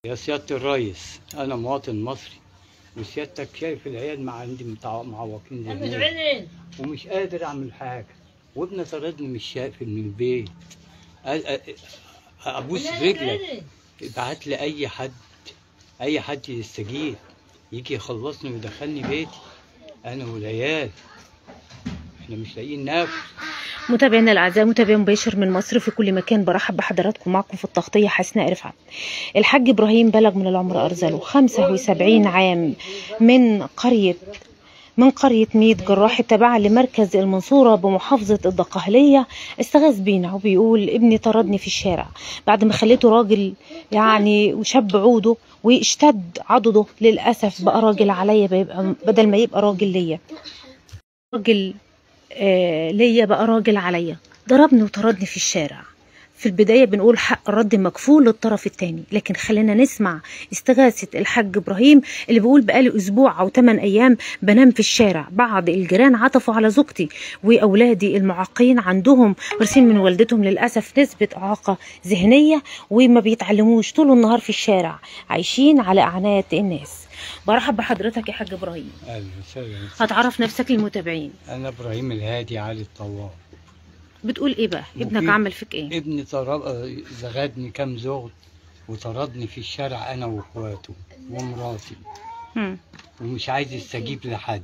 يا سيادة الريس أنا مواطن مصري وسيادتك شايف العيال مع عندي متع- معوقين زي الناس. ومش قادر أعمل حاجة وابني طردني من الشقف من البيت قال- أ- أ- أبوس رجلك ابعت لي أي حد أي حد يستجيب يجي يخلصني ويدخلني بيتي أنا والعيال إحنا مش لاقيين ناكل متابعينا الاعزاء متابع مباشر من مصر في كل مكان برحب بحضراتكم معكم في التغطيه حسناء رفعت الحاج ابراهيم بلغ من العمر ارزله 75 عام من قريه من قرية ميت جراح التابعة لمركز المنصورة بمحافظة الدقهلية استغاث بينا وبيقول ابني طردني في الشارع بعد ما خليته راجل يعني وشاب عوده واشتد عضده للأسف بقى راجل عليا بيبقى بدل ما يبقى راجل ليا راجل آه ليا بقى راجل عليا ضربني وطردني في الشارع في البداية بنقول حق الرد مكفول للطرف الثاني لكن خلينا نسمع استغاثة الحاج إبراهيم اللي بيقول بقالي أسبوع أو 8 أيام بنام في الشارع بعض الجيران عطفوا على زوجتي وأولادي المعاقين عندهم وارثين من والدتهم للأسف نسبة إعاقة ذهنية وما بيتعلموش طول النهار في الشارع عايشين على أعنات الناس برحب بحضرتك يا حاج إبراهيم أهلا وسهلا هتعرف نفسك للمتابعين أنا إبراهيم الهادي علي الطواب بتقول ايه بقى ابنك مفيد. عمل فيك ايه ابني طرد زغدني كام زغد وطردني في الشارع انا واخواته ومراتي مم. ومش عايز يستجيب لحد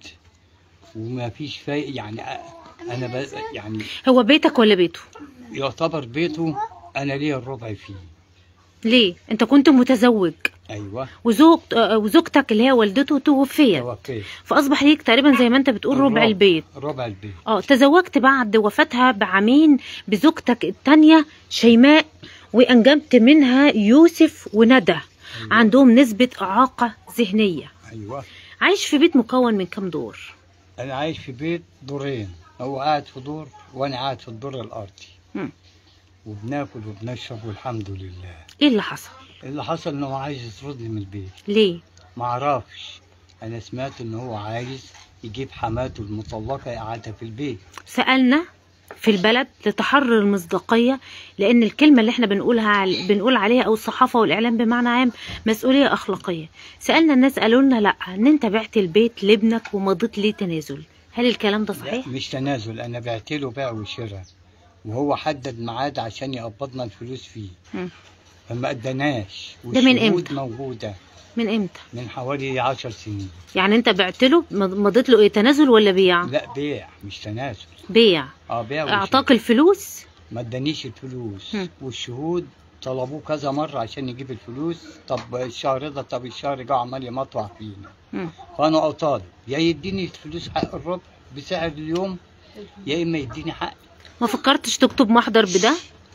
وما فيش فايق يعني أ- انا ب... يعني هو بيتك ولا بيته يعتبر بيته انا ليا الربع فيه ليه انت كنت متزوج ايوه وزوج آه، وزوجتك اللي هي والدته توفيت اوكي فاصبح ليك تقريبا زي ما انت بتقول ربع الربع. البيت ربع البيت اه تزوجت بعد وفاتها بعامين بزوجتك التانية شيماء وانجبت منها يوسف وندى أيوة. عندهم نسبة إعاقة ذهنية ايوه عايش في بيت مكون من كام دور انا عايش في بيت دورين هو قاعد في دور وانا قاعد في الدور الارضي مم. وبناكل وبنشرب والحمد لله ايه اللي حصل اللي حصل انه عايز يطردني من البيت ليه معرفش انا سمعت ان هو عايز يجيب حماته المطلقه يقعدها في البيت سألنا في البلد لتحرر المصداقية لأن الكلمة اللي احنا بنقولها عل- بنقول عليها أو الصحافة والإعلام بمعنى عام مسؤولية أخلاقية سألنا الناس قالوا لنا لأ إن أنت بعت البيت لابنك ومضيت ليه تنازل هل الكلام ده صحيح؟ لا مش تنازل انا بعت له بيع وشراء وهو حدد ميعاد عشان يقبضنا الفلوس فيه مم. فما اداناش ده من والشهود إمتى؟ موجوده من إمتى؟ من حوالي عشر سنين يعني أنت بعت له مض- مضيت له إيه تنازل ولا بيع؟ لا بيع مش تنازل بيع اه بيع وشراء. أعطاك الفلوس؟ ما ادانيش الفلوس مم. والشهود طلبوه كذا مره عشان يجيب الفلوس طب الشهر ده طب الشهر ده عمال يمطوع فينا مم. فانا اطالب يا يديني الفلوس حق الربع بسعر اليوم يا اما يديني حق ما فكرتش تكتب محضر بده؟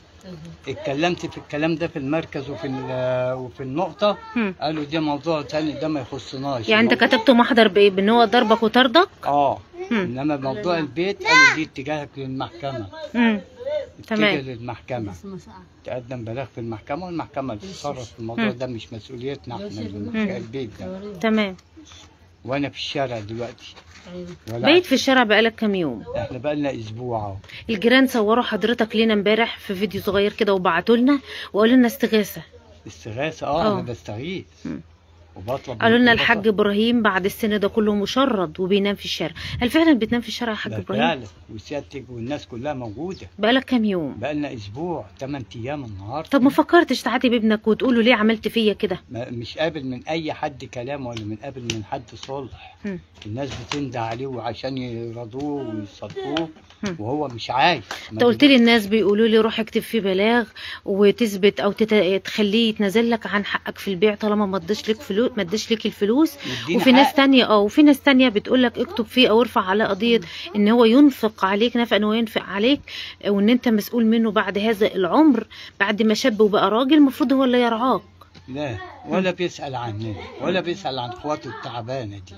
اتكلمت في الكلام ده في المركز وفي ال- وفي النقطه مم. قالوا ده موضوع تاني ده ما يخصناش يعني أنت كتبت محضر بإيه؟ بإن هو ضربك وطردك؟ اه مم. انما موضوع البيت قالوا دي اتجاهك للمحكمه مم. اتجه تمام. للمحكمه تقدم بلاغ في المحكمه والمحكمه اللي تتصرف في الموضوع مم. ده مش مسؤوليتنا احنا مم. البيت ده تمام وانا في الشارع دلوقتي ولا بقيت في الشارع بقالك كام يوم احنا بقالنا اسبوع اهو الجيران صوروا حضرتك لينا امبارح في فيديو صغير كده وبعتوا لنا وقالوا لنا استغاثه استغاثه اه آه. انا بستغيث مم. وبطلب قالوا لنا وبطلب- الحاج ابراهيم بعد السن ده كله مشرد وبينام في الشارع هل فعلا بتنام في الشارع يا حاج ده ابراهيم فعلا وسيادتك والناس كلها موجوده بقالك كام يوم بقالنا اسبوع 8 ايام النهارده طب ما فكرتش تعاتي بابنك وتقول له ليه عملت فيا كده ما- مش قابل من اي حد كلام ولا من قابل من حد صلح مم. الناس بتندى عليه عشان يرضوه ويصدقوه مم. وهو مش عايز انت قلت لي الناس بيقولوا لي روح اكتب فيه بلاغ وتثبت او تت... تخليه يتنازل لك عن حقك في البيع طالما ما اداش لك فلوس ما اداش لك الفلوس وفي ناس تانية اه وفي ناس تانية بتقول لك اكتب فيه او ارفع عليه قضية ان هو ينفق عليك نفع ان هو ينفق عليك وان انت مسؤول منه بعد هذا العمر بعد ما شاب وبقى راجل المفروض هو اللي يرعاك لا ولا بيسأل عننا ولا بيسأل عن اخواته التعبانه دي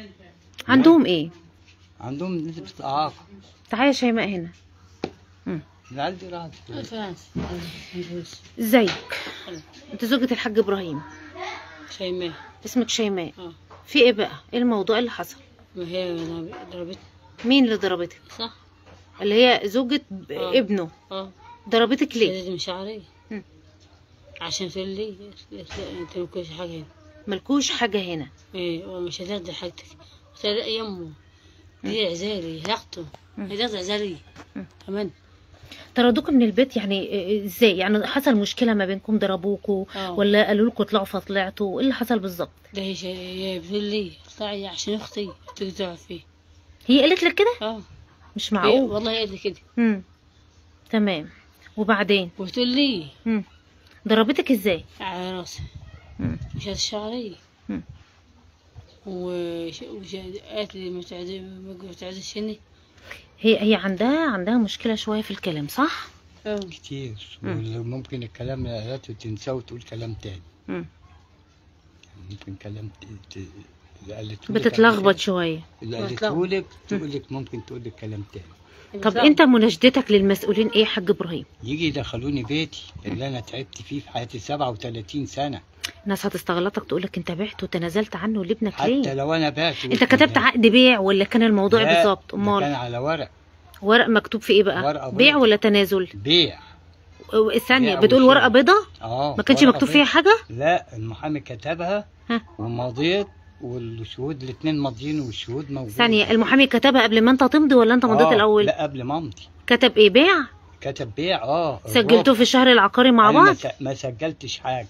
عندهم ايه عندهم نسبة إعاقة تعالى يا شيماء هنا العيال دي راحت ازيك انت زوجة الحاج ابراهيم شيماء اسمك شيماء اه في ايه بقى ايه الموضوع اللي حصل ما هي ضربتني مين اللي ضربتك صح اللي هي زوجة ب- آه. ابنه اه ضربتك ليه شدت من شعري عشان تقول لي انت ما كنتش حاجه هنا ملكوش حاجة هنا ايه ومش هتاخدي حاجتك قلت لها لا يمه دي عزالي هاخده هتاخدي عزالي مم. كمان طردوكوا من البيت يعني إيه- ازاي يعني حصل مشكلة ما بينكم ضربوكوا اه ولا قالوا لكم اطلعوا فطلعتوا ايه اللي حصل بالظبط ده هي شا- هي بتقول لي اطلعي عشان اختي تقطع فيه هي قالت لك كده اه مش هي معقول والله قالت لي كده امم تمام وبعدين وبتقول لي امم ضربتك ازاي على راسي مم. مش هتشتغلي مم. وش وش قالت لي ما تعدي ما تعديش هني هي هي عندها عندها مشكلة شوية في الكلام صح اه كتير مم. وممكن الكلام اللي قالته تنساه وتقول كلام تاني مم. ممكن كلام ت- ت- اللي قالته لك قبل بتتلخبط كده- شوية اللي بتلخبط. قالته لك تقول لك ممكن تقول لك كلام تاني طب انت مناشدتك للمسؤولين ايه يا حاج ابراهيم يجي يدخلوني بيتي اللي انا تعبت فيه في حياتي 37 سنه الناس هتستغلطك تقول لك انت بعت وتنازلت عنه لابنك حتى ليه لو انا بعت انت كتبت عقد بيع ولا كان الموضوع لا، بالظبط ده كان امال على ورق ورق مكتوب في ايه بقى ورقة بيع بيضة. ولا تنازل بيع الثانيه بيع بتقول وشراء. ورقه بيضه اه ما كانش ورقة مكتوب فيها بيض. حاجه لا المحامي كتبها ها. ومضيت والشهود الاثنين ماضيين والشهود موجودين ثانيه المحامي كتبها قبل ما انت تمضي ولا انت مضيت آه، الاول لا قبل ما امضي كتب ايه بيع كتب بيع اه سجلتوه في الشهر العقاري مع أنا ما بعض س- ما سجلتش حاجه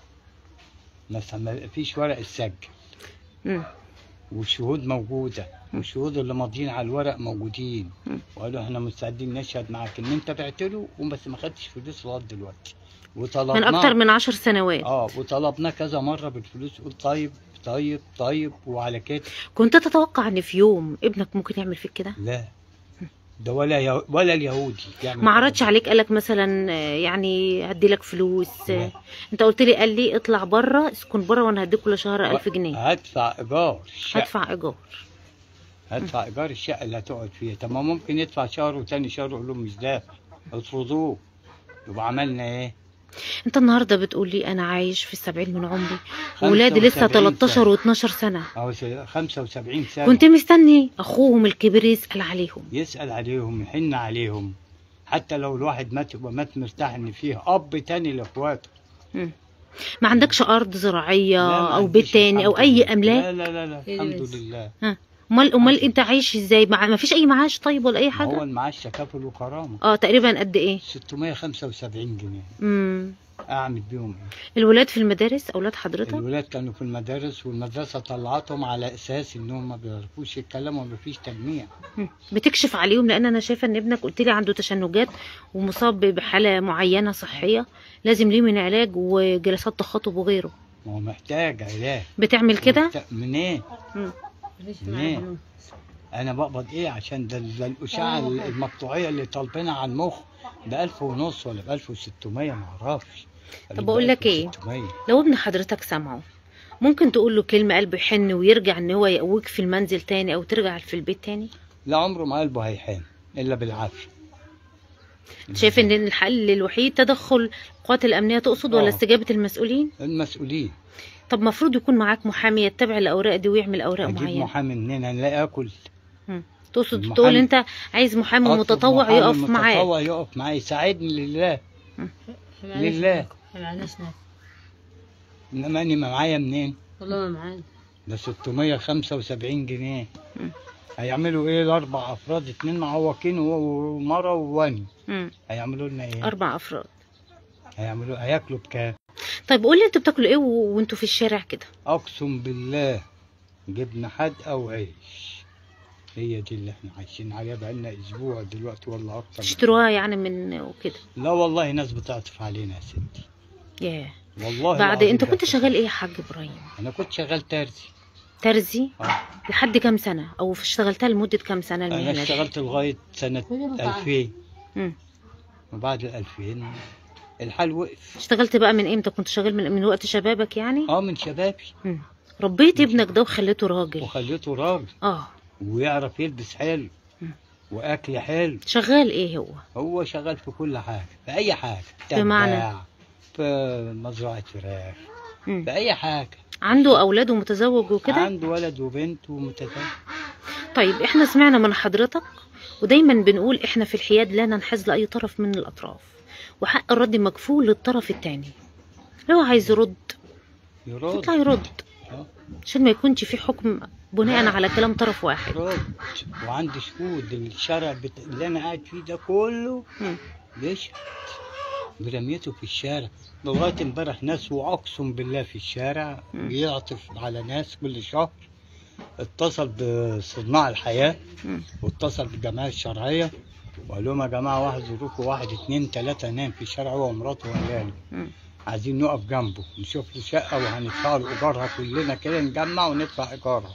ما س- ما فيش ورق السجل مم. والشهود موجوده والشهود اللي ماضيين على الورق موجودين مم. وقالوا احنا مستعدين نشهد معاك ان انت بعت له وبس ما خدتش فلوس لغايه دلوقتي وطلبنا من اكتر من عشر سنوات اه وطلبناه كذا مره بالفلوس قلت طيب طيب طيب وعلى كده كنت تتوقع ان في يوم ابنك ممكن يعمل فيك كده لا ده ولا يهو ولا اليهودي يعني ما عرضش عليك قالك مثلا آه، يعني هدي لك فلوس آه، لا. انت قلت لي قال لي اطلع بره اسكن بره وانا هديك كل شهر 1000 جنيه هدفع ايجار الشقه هدفع ايجار هدفع ايجار الشقه اللي هتقعد فيها طب ما ممكن يدفع شهر وتاني شهر يقول لهم مش دافع اطردوه يبقى عملنا ايه؟ انت النهارده بتقول لي انا عايش في السبعين من عمري ولادي لسه 75 13 و12 سنه اهو س- 75 سنه كنت مستني اخوهم الكبير يسال عليهم يسال عليهم يحن عليهم حتى لو الواحد مات يبقى مات مرتاح ان فيه اب تاني لاخواته مم. ما عندكش ارض زراعيه لا، ما او عنديش بيت تاني او الحمد اي لله. املاك لا لا لا, لا. إيه الحمد بس. لله امال امال انت عايش ازاي مع... ما فيش اي معاش طيب ولا اي ما هو حاجه المعاش تكافل وكرامه اه تقريبا قد ايه 675 جنيه امم اعمل بيهم ايه؟ الولاد في المدارس اولاد حضرتك الولاد كانوا في المدارس والمدرسه طلعتهم على اساس انهم ما بيعرفوش يتكلموا وما فيش تجميع مم. بتكشف عليهم لان انا شايفه ان ابنك قلت لي عنده تشنجات ومصاب بحاله معينه صحيه لازم ليه من علاج وجلسات تخاطب وغيره ما هو محتاج علاج بتعمل كده محتاج- منين؟ مم. مفيش ليه؟ معايا فلوس. انا بقبض ايه عشان ده, ده الاشعه المقطوعيه اللي طالبينها على المخ ب 1000 ونص ولا ب 1600 ما اعرفش طب بقول لك إيه؟ 1600. لو ابن حضرتك سمعه ممكن تقول له كلمه قلبه يحن ويرجع ان هو يقويك في المنزل تاني او ترجع في البيت تاني لا عمره ما قلبه هيحان الا بالعافيه شايف ان الحل الوحيد تدخل القوات الامنيه تقصد ولا آه. استجابه المسؤولين المسؤولين طب مفروض يكون معاك محامي يتبع الاوراق دي ويعمل اوراق اجيب معينه محامي منين انا لا اكل مم. تقصد المحامي- تقول انت عايز محامي أطلب متطوع محامي يقف معاك متطوع يقف معايا يساعدني لله إحنا معناش لله. ناكل. إحنا معناش ناكل. انما اني معايا منين والله ما معانا ده 675 جنيه مم. هيعملوا ايه الاربع افراد اتنين معوقين و- ومره ووني مم. هيعملوا لنا ايه اربع افراد هيعملوا هياكلوا بكام طيب قول لي انتوا بتاكلوا ايه و- وانتوا في الشارع كده اقسم بالله جبنا حدقه وعيش هي دي اللي احنا عايشين عليها بقالنا اسبوع دلوقتي ولا اكتر تشتروها يعني من وكده لا والله ناس بتعطف علينا يا ستي ياه والله بعد العظيم انت كنت بيعطفوا. شغال ايه يا حاج ابراهيم انا كنت شغال ترزي ترزي آه. لحد كام سنه او اشتغلتها لمده كام سنه انا المهنه دي اشتغلت لغايه سنه كل مطعم. 2000 مم. وبعد ال 2000 الحال وقف اشتغلت بقى من امتى كنت شغال من من وقت شبابك يعني اه من شبابي مم. ربيت ابنك ده وخليته راجل وخليته راجل اه ويعرف يلبس حلو مم. واكل حلو شغال ايه هو هو شغال في كل حاجه في اي حاجه بمعنى؟ تباع، في مزرعه فراخ مم. في اي حاجه عنده اولاد ومتزوج وكده عنده ولد وبنت ومتزوج طيب احنا سمعنا من حضرتك ودايما بنقول احنا في الحياد لا ننحاز لاي طرف من الاطراف وحق الرد مكفول للطرف الثاني لو عايز يرد يرد يطلع يرد آه. عشان ما يكونش في حكم بناء على كلام طرف واحد رد وعندي شهود الشارع بت... اللي انا قاعد فيه ده كله مم. يشهد برميته في الشارع لغايه امبارح ناس واقسم بالله في الشارع مم. بيعطف على ناس كل شهر اتصل بصناع الحياه مم. واتصل بالجمعيه الشرعيه وقال لهم يا جماعه واحد ظروفه واحد اتنين تلاته نام في الشارع هو ومراته وعياله مم. عايزين نقف جنبه نشوف له شقه وهندفع له ايجارها كلنا كده نجمع وندفع ايجارها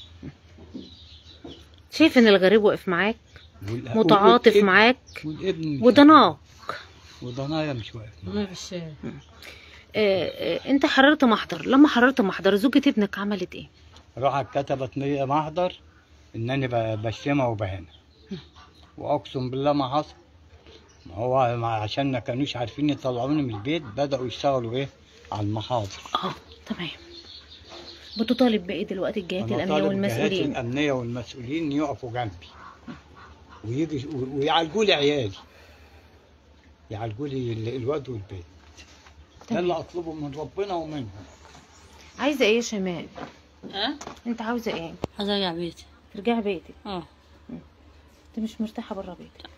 شايف ان الغريب واقف معاك والأ- متعاطف والابن- معاك والابن مش وضناك وضنايا مش واقف ما في الشارع آه، آه، انت حررت محضر لما حررت محضر زوجة ابنك عملت ايه راحت كتبت لي محضر انني ب- بشتمها وبهانها واقسم بالله ما حصل ما هو ما عشان ما كانوش عارفين يطلعوني من البيت بداوا يشتغلوا ايه على المحاضر اه تمام بتطالب بايه دلوقتي الجهات أنا الامنيه طالب الجهات والمسؤولين الامنيه والمسؤولين يقفوا جنبي ويجي ويعالجوا لي عيالي يعالجوا لي ال- الواد والبيت ده تمام. اللي اطلبه من ربنا ومنهم عايزه ايه يا شمال ها انت عاوزه ايه عايز ارجع بيتي ترجعي بيتك اه انت مش مرتاحه بره بيتك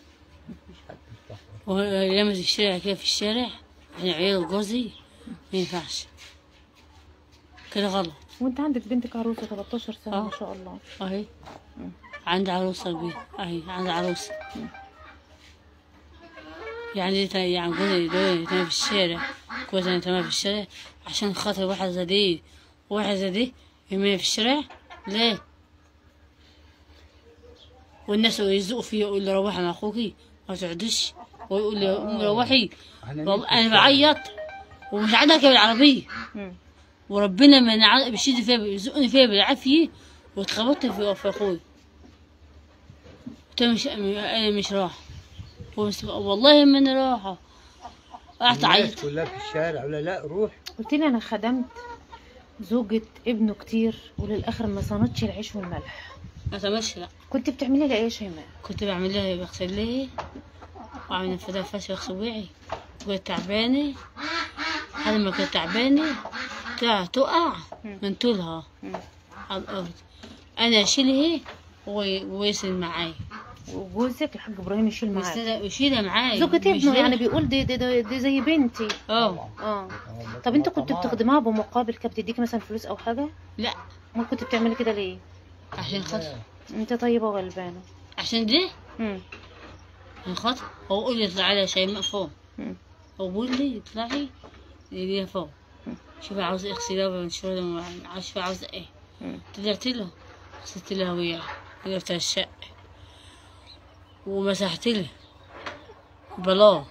ولمس الشارع كده في الشارع احنا عيال وجوزي ما ينفعش كده غلط وانت عندك بنتك عروسه 13 سنه آه. ما شاء الله اهي عندي عروسة كبيرة اهي عندي عروسة يعني دي تا- يعني جوزي دول تمام في الشارع جوزي أنا تمام في الشارع عشان خاطر واحد زي دي وواحد زي دي يرميها في الشارع ليه؟ والناس يزقوا فيا يقول لي روحي مع اخوكي ما تقعديش ويقول لي قومي روحي والله انا بعيط ومش عايزه اركب العربيه مم. وربنا ما نع- بيشد فيها بيزقني فيها بالعافيه واتخبطت في في اخوي قلت له مش انا مش رايحه ومس- والله ما انا رايحه قعدت الناس اعيط كلها في الشارع ولا لا روح قلت لي انا خدمت زوجة ابنه كتير وللاخر ما صانتش العيش والملح ما تعملش لا كنت بتعملي لها ايه يا شيماء كنت بعمل لها بغسل لها واعمل انفداء فاشل اغسل وعي كنت تعبانه لحد ما كنت تعبانه تقع تقع مم. من طولها مم. على الارض انا اشيلها و- ويسند معايا وجوزك الحاج ابراهيم يشيل معاك ويسند- ويشيلها معايا زوجة مش ابنه ليه. يعني بيقول دي دي, دي, دي زي بنتي اه اه طب انت كنت بتخدمها بمقابل كانت بتديك مثلا فلوس او حاجه لا ما كنت بتعملي كده ليه عشان خاطر انت طيبه وغلبانه عشان دي مم. عشان خاطر هو يقول لي اطلعي لي شيماء فوق مم. هو بيقول لي اطلعي ليها فوق شوفي عاوزة اغسلها ولا مش عارفة عاوزة ايه مم. طلعت له غسلت لها وياها وقفت على الشقة ومسحت لها بلاه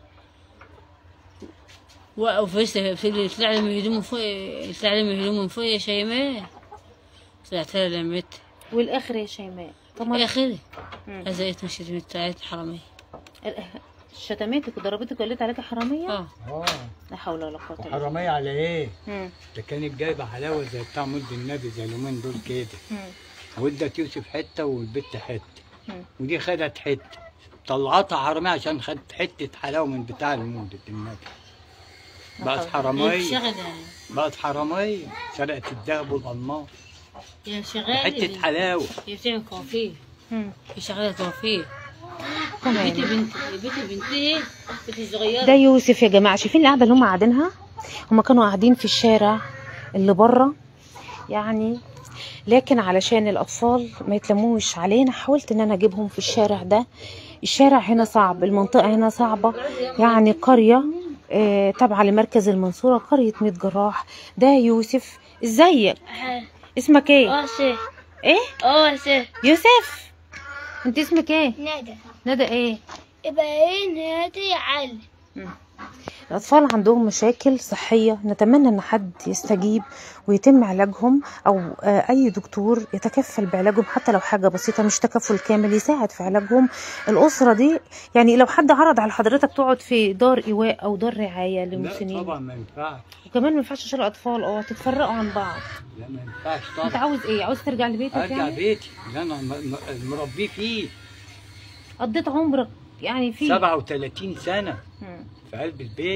وقفت لي طلع لي من هدومه فوق طلع لي من هدومه من فوق يا شيماء طلعت لها لميت والاخر يا شيماء طب ما- يا اخي مم. لزقت مش طلعت حرامية شتمتك وضربتك وقالت عليك حراميه اه اه لا حول ولا قوه الا بالله حرامية على ايه؟ مم. ده كانت جايبة حلاوة زي بتاع مولد النبي زي اليومين دول كده مم. وادت يوسف حتة والبت حتة مم. ودي خدت حتة طلعتها حرامية عشان خدت حتة حلاوة من بتاع المولد النبي بقت حرامية شغلة بقت حرامية سرقت الذهب والألماس يا شغالة حتة حلاوة هي بتعمل كوافير مم. هي شغالة كوافير تمام بنتي بنتي بنتي بنتي بنتي الصغيرة ده يوسف يا جماعه شايفين القعده اللي هم قاعدينها هم كانوا قاعدين في الشارع اللي بره يعني لكن علشان الاطفال ما يتلموش علينا حاولت ان انا اجيبهم في الشارع ده الشارع هنا صعب المنطقه هنا صعبه يعني قريه آه، تابعه لمركز المنصوره قريه ميت جراح ده يوسف ازيك اسمك ايه اه سه ايه اه سه يوسف انت اسمك ايه ندى ندى ايه ابراهيم نادي علي الأطفال عندهم مشاكل صحية نتمنى أن حد يستجيب ويتم علاجهم أو آه، أي دكتور يتكفل بعلاجهم حتى لو حاجة بسيطة مش تكفل كامل يساعد في علاجهم الأسرة دي يعني لو حد عرض على حضرتك تقعد في دار إيواء أو دار رعاية لا للمسنين طبعا ما ينفعش وكمان ما ينفعش تشيل أطفال أه تتفرقوا عن بعض لا ما ينفعش أنت طبعا عاوز إيه عاوز ترجع لبيتك ارجع يعني بيتي اللي انا م- م- مربيه فيه قضيت عمرك يعني في 37 سنة مم. في قلب البيت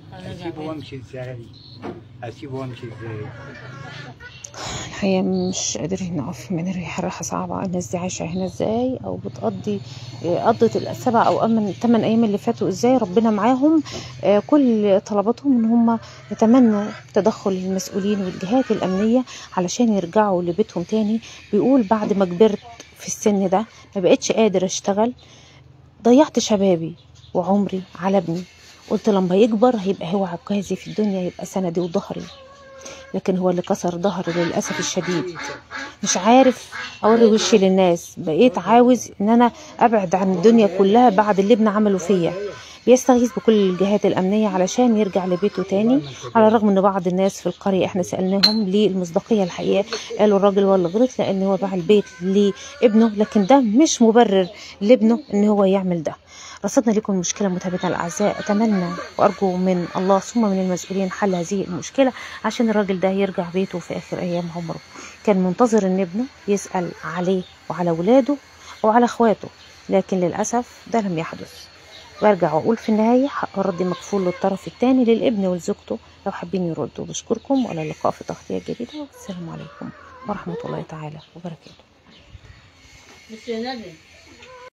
اسيبه وامشي ازاي اسيبه وامشي ازاي الحقيقة مش قادرين نقف من الريحة الريحة صعبة الناس دي عايشة هنا ازاي او بتقضي آه، قضت السبع او أمن الثمان ايام اللي فاتوا ازاي ربنا معاهم آه، كل طلباتهم ان هم يتمنوا تدخل المسؤولين والجهات الامنية علشان يرجعوا لبيتهم تاني بيقول بعد ما كبرت في السن ده ما بقتش قادر اشتغل ضيعت شبابي وعمري على ابني قلت لما يكبر هيبقى هو عكازي في الدنيا يبقى سندي وظهري لكن هو اللي كسر ظهري للأسف الشديد مش عارف أوري وشي للناس بقيت عاوز إن أنا أبعد عن الدنيا كلها بعد اللي ابن عمله فيا بيستغيث بكل الجهات الأمنية علشان يرجع لبيته تاني على الرغم إن بعض الناس في القرية إحنا سألناهم للمصداقية الحقيقة قالوا الراجل هو اللي غلط لأن هو باع البيت لابنه لكن ده مش مبرر لابنه إن هو يعمل ده رصدنا لكم المشكلة متابعينا الأعزاء أتمنى وأرجو من الله ثم من المسؤولين حل هذه المشكلة عشان الراجل ده يرجع بيته في آخر أيام عمره كان منتظر إن ابنه يسأل عليه وعلى ولاده وعلى إخواته لكن للأسف ده لم يحدث وارجع واقول في النهايه حق الرد مكفول للطرف الثاني للابن ولزوجته لو حابين يردوا بشكركم وعلى اللقاء في تغطيه جديده والسلام عليكم ورحمه الله تعالى وبركاته بس يا ندى